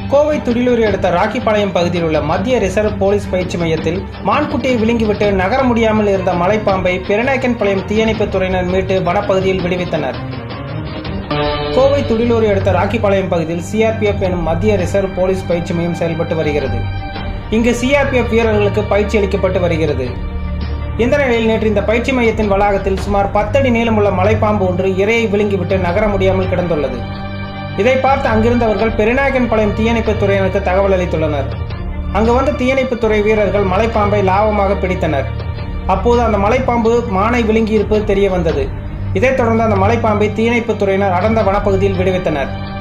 கோவை துடிலூரை அடுத்த ராக்கிப்பாளையம் பகுதியில் உள்ள மத்திய ரிசர்வ் போலீஸ் பயிற்சி மையத்தில் மான்குட்டியை விழுங்கிவிட்டு நகர முடியாமல் இருந்த மலைப்பாம்பை பெருநாயக்கன்பாளையம் தீயணைப்புத் துறையினர் மீட்டு வனப்பகுதியில் விடுவித்தனர் கோவை துடிலூரை அடுத்த ராக்கிப்பாளையம் பகுதியில் சிஆர்பிஎஃப் எனும் மத்திய ரிசர்வ் போலீஸ் பயிற்சி மையம் செயல்பட்டு வருகிறது இங்கு சிஆர்பிஎஃப் வீரர்களுக்கு பயிற்சி அளிக்கப்பட்டு வருகிறது இந்த நிலையில் நேற்று இந்த பயிற்சி மையத்தின் வளாகத்தில் சுமார் பத்தடி நீளமுள்ள மலைப்பாம்பு ஒன்று இரையை விழுங்கிவிட்டு நகர முடியாமல் கிடந்துள்ளது இதை பார்த்து அங்கிருந்தவர்கள் பெருநாயக்கன்பாளையம் தீயணைப்புத் துறையினருக்கு தகவல் அளித்துள்ளனர் அங்கு வந்த தீயணைப்புத் துறை வீரர்கள் மலைப்பாம்பை லாபமாக பிடித்தனர் அப்போது அந்த மலைப்பாம்பு மானை விழுங்கி இருப்பது தெரிய வந்தது இதைத் தொடர்ந்து அந்த மலைப்பாம்பை தீயணைப்புத் துறையினர் அடர்ந்த வனப்பகுதியில் விடுவித்தனர்